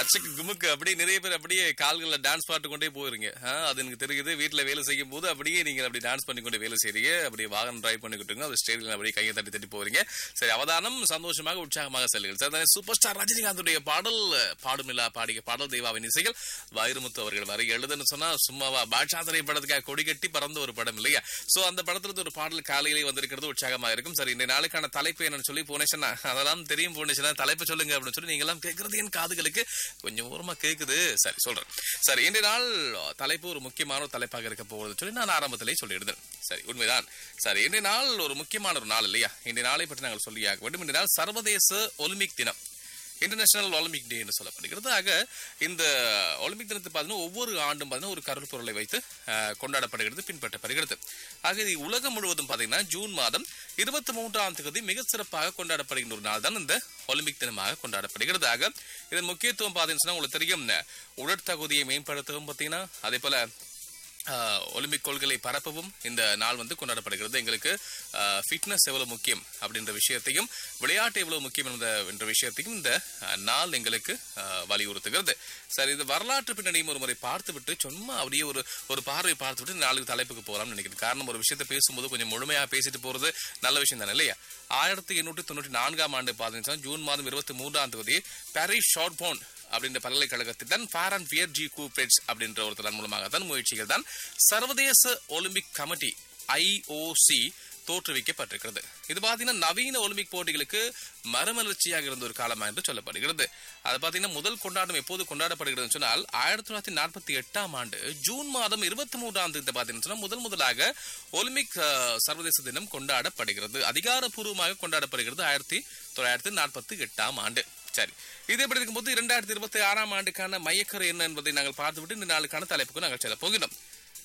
அச்சக்கு குமுக்கு அப்படியே நிறைய பேர் அப்படியே கால்களில் டான்ஸ் பாட்டு கொண்டே போயிருங்க ஆ, அது எனக்கு தெரியுது வீட்டுல வேலை செய்யும் போது அப்படியே நீங்க அப்படி டான்ஸ் பண்ணி கொண்டு வேலை செய்றீங்க அப்படியே வாகனம் டிரைவ் பண்ணிக்கிட்டு இருக்கீங்க அது ஸ்டேரியில் அப்படியே கையை தட்டி தட்டி போறீங்க சரி அவதானம் சந்தோஷமாக உற்சாகமாக செல்லுங்கள் சார் தானே சூப்பர் ஸ்டார் ரஜினிகாந்துடைய பாடல் பாடுமில்லா பாடிய பாடல் தெய்வாவின் இசைகள் வைரமுத்து அவர்கள் வரை எழுதுன்னு சொன்னா சும்மாவா பாட்ஷா திரைப்படத்துக்காக கொடி கட்டி பறந்த ஒரு படம் இல்லையா சோ அந்த படத்துல இருந்து ஒரு பாடல் காலையிலே வந்திருக்கிறது உற்சாகமா இருக்கும் சரி இந்த நாளுக்கான தலைப்பு என்னன்னு சொல்லி போனேஷனா அதெல்லாம் தெரியும் போனேஷனா தலைப்பு சொல்லுங்க அப்படின்னு சொல்லி நீங்க எல்லாம் கேட்கறது என் காதுகளுக்கு கொஞ்சம் ஓரமா கேக்குது சரி சொல்றேன் சரி இன்றைய நாள் தலைப்பு ஒரு முக்கியமான ஒரு தலைப்பாக இருக்க போகுது சொல்லி நான் ஆரம்பத்திலே சொல்லியிருந்தேன் சரி உண்மைதான் சரி இன்றைய நாள் ஒரு முக்கியமான ஒரு நாள் இல்லையா இன்றைய நாளை பற்றி நாங்கள் சொல்லியாக வேண்டும் இன்றைய நாள் சர்வதேச ஒலிம்பிக் தினம் இன்டர்நேஷனல் ஒலிம்பிக் டே என்று சொல்லப்படுகிறது ஆக இந்த ஒலிம்பிக் தினத்தை பார்த்தீங்கன்னா ஒவ்வொரு ஆண்டும் பார்த்தீங்கன்னா ஒரு கருப்பொருளை வைத்து அஹ், கொண்டாடப்படுகிறது பின்பற்றப்படுகிறது ஆக இது உலகம் முழுவதும் பார்த்தீங்கன்னா ஜூன் மாதம் இருபத்தி மூன்றாம் தேதி மிக சிறப்பாக கொண்டாடப்படுகின்ற ஒரு நாள் தான் இந்த ஒலிம்பிக் தினமாக கொண்டாடப்படுகிறது ஆக இதன் முக்கியத்துவம் பார்த்தீங்கன்னா உங்களுக்கு தெரியும் உடற்தகுதியை மேம்படுத்தவும் பார்த்தீங்கன்னா அதே போல ஆஹ், ஒலிம்பிக் கொள்கைகளை பரப்பவும் இந்த நாள் வந்து கொண்டாடப்படுகிறது எங்களுக்கு ஃபிட்னஸ் எவ்வளவு முக்கியம் அப்படின்ற விஷயத்தையும் விளையாட்டு எவ்வளவு முக்கியம் என்ற என்ற விஷயத்தையும் இந்த ஆஹ், நாள் எங்களுக்கு ஆஹ், வலியுறுத்துகிறது சரி இது வரலாற்று பின்னணியும் ஒரு முறை பார்த்துவிட்டு சும்மா அப்படியே ஒரு ஒரு பார்வை பார்த்துவிட்டு இந்த நாளுக்கு தலைப்புக்கு போகலாம்னு நினைக்கிறேன் காரணம் ஒரு விஷயத்தை பேசும்போது கொஞ்சம் முழுமையாக பேசிட்டு போறது நல்ல விஷயம் தானே இல்லையா ஆயிரத்தி எண்ணூற்றி தொண்ணூற்றி நான்காம் ஆண்டு பார்த்தீங்கன்னா ஜூன் மாதம் இருபத்தி மூன்றாம் தேதி பாரிஸ் ஷார்ட்போன் அப்படின்ற பல்கலைக்கழகத்தில் தான் ஃபாரன் பியர் ஜி கூப்ரெட்ஸ் அப்படின்ற ஒருத்தர் மூலமாக தான் முயற்சிகள் தான் சர்வதேச ஒலிம்பிக் கமிட்டி ஐஓசி தோற்றுவிக்கப்பட்டிருக்கிறது இது பார்த்தீங்கன்னா நவீன ஒலிம்பிக் போட்டிகளுக்கு மறுமலர்ச்சியாக இருந்த ஒரு காலமா என்று சொல்லப்படுகிறது அது பார்த்தீங்கன்னா முதல் கொண்டாட்டம் எப்போது கொண்டாடப்படுகிறது சொன்னால் ஆயிரத்தி தொள்ளாயிரத்தி நாற்பத்தி எட்டாம் ஆண்டு ஜூன் மாதம் இருபத்தி மூன்றாம் தேதி பார்த்தீங்கன்னா சொன்னா முதல் முதலாக ஒலிம்பிக் அஹ், சர்வதேச தினம் கொண்டாடப்படுகிறது அதிகாரப்பூர்வமாக கொண்டாடப்படுகிறது ஆயிரத்தி தொள்ளாயிரத்தி நாற்பத்தி எட்டாம் ஆண்டு சரி இது எப்படி இருக்கும்போது இரண்டாயிரத்தி இருபத்தி ஆறாம் ஆண்டுக்கான மையக்கரு என்ன என்பதை நாங்கள் பார்த்துவிட்டு இந்த நாளுக்கான தலைப்புக்கு நாங்கள் செல்ல போகிறோம்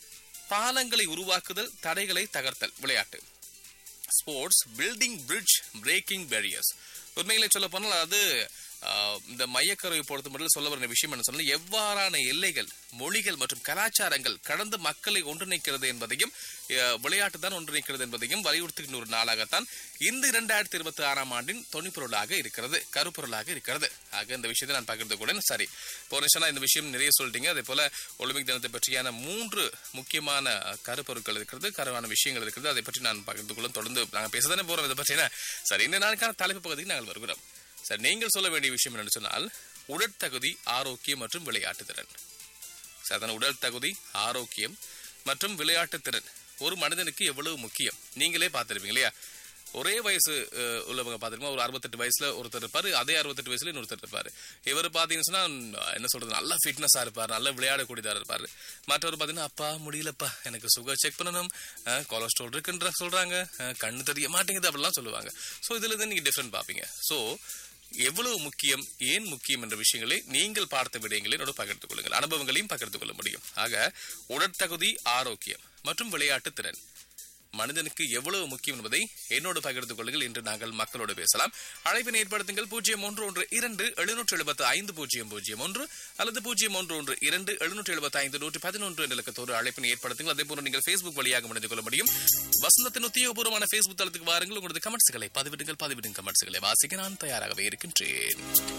பாலங்களை உருவாக்குதல் தடைகளை தகர்த்தல் விளையாட்டு sports building bridge breaking barriers உண்மைகளை சொல்ல போனால் அது ஆஹ், இந்த மையக்கருவை பொறுத்த மட்டும் சொல்ல வர விஷயம் என்ன சொன்னால் எவ்வாறான எல்லைகள் மொழிகள் மற்றும் கலாச்சாரங்கள் கடந்து மக்களை ஒன்றிணைக்கிறது என்பதையும் ஆஹ், விளையாட்டு தான் ஒன்றிணைக்கிறது என்பதையும் வலியுறுத்துகின்ற ஒரு நாளாகத்தான் இந்த இரண்டாயிரத்தி இருபத்தி ஆறாம் ஆண்டின் தொனிப்பொருளாக இருக்கிறது கருப்பொருளாக இருக்கிறது ஆக இந்த விஷயத்தை நான் பகிர்ந்து கூட சரி போனேஷனா இந்த விஷயம் நிறைய சொல்லிட்டீங்க அதே போல ஒலிம்பிக் தினத்தை பற்றியான மூன்று முக்கியமான கருப்பொருட்கள் இருக்கிறது கருவான விஷயங்கள் இருக்கிறது அதை பற்றி நான் பகிர்ந்து கொள்ள தொடர்ந்து நாங்கள் பேசதானே போறோம் இதை பற்றின சரி இந்த நாளுக்கான தலைப்பு பகுதிக்கு நாங்கள் வருகிறோம் சரி நீங்கள் சொல்ல வேண்டிய விஷயம் என்னன்னு சொன்னால் உடற்தகுதி ஆரோக்கியம் மற்றும் விளையாட்டு திறன் சாதாரண உடல் தகுதி ஆரோக்கியம் மற்றும் விளையாட்டு திறன் ஒரு மனிதனுக்கு எவ்வளவு முக்கியம் நீங்களே பார்த்திருப்பீங்க இல்லையா ஒரே வயசு அஹ், உள்ளவங்க பார்த்திருப்போம் ஒரு அறுபத்தெட்டு வயசுல ஒருத்தர் இருப்பாரு அதே அறுபத்தெட்டு வயசுல இன்னொருத்தர் இருப்பாரு இவர் பாத்தீங்கன்னு சொன்னா உம், என்ன சொல்றது நல்ல ஃபிட்னஸா இருப்பாரு நல்ல விளையாடக்கூடியதா இருப்பாரு மற்றவர் பாத்தீங்கன்னா அப்பா முடியலப்பா எனக்கு சுகர் செக் பண்ணணும் அஹ், கொலஸ்ட்ரால் இருக்குன்ற சொல்றாங்க அஹ், கண்ணு தெரிய மாட்டேங்குது அப்படிலாம் சொல்லுவாங்க சோ இதுல இருந்து நீங்க டிஃப்ரெண்ட் பாப்பீங்க சோ எவ்வளவு முக்கியம் ஏன் முக்கியம் என்ற விஷயங்களை நீங்கள் பார்த்த விடயங்களை என்னோட பகிர்ந்து கொள்ளுங்கள் அனுபவங்களையும் பகிர்ந்து கொள்ள முடியும் ஆக உடற்தகுதி ஆரோக்கியம் மற்றும் விளையாட்டு திறன் மனிதனுக்கு எவ்வளவு முக்கியம் என்பதை என்னோடு பகிர்ந்து கொள்ளுங்கள் என்று நாங்கள் மக்களோடு பேசலாம் அழைப்பினை ஏற்படுத்துங்கள் பூஜ்ஜியம் ஒன்று ஒன்று இரண்டு எழுநூற்று எழுபத்து ஐந்து பூஜ்ஜியம் பூஜ்ஜியம் ஒன்று அல்லது பூஜ்ஜியம் ஒன்று ஒன்று இரண்டு எழுநூற்று எழுபத்தி ஐந்து நூற்றி பதினொன்று என்ற இலக்கத்தோடு அழைப்பினை ஏற்படுத்துங்கள் அதே போன்று நீங்கள் Facebook வழியாக முடிந்து கொள்ள முடியும் வசந்தத்தின் உத்தியோகபூர்வமான Facebook தளத்துக்கு வாருங்கள் உங்களது கமெண்ட்ஸ்களை பதிவிடுங்கள் பதிவிடும் கமெண்ட்ஸ்களை வாசிக்க நான் தயாராகவே இருக்கின்றேன்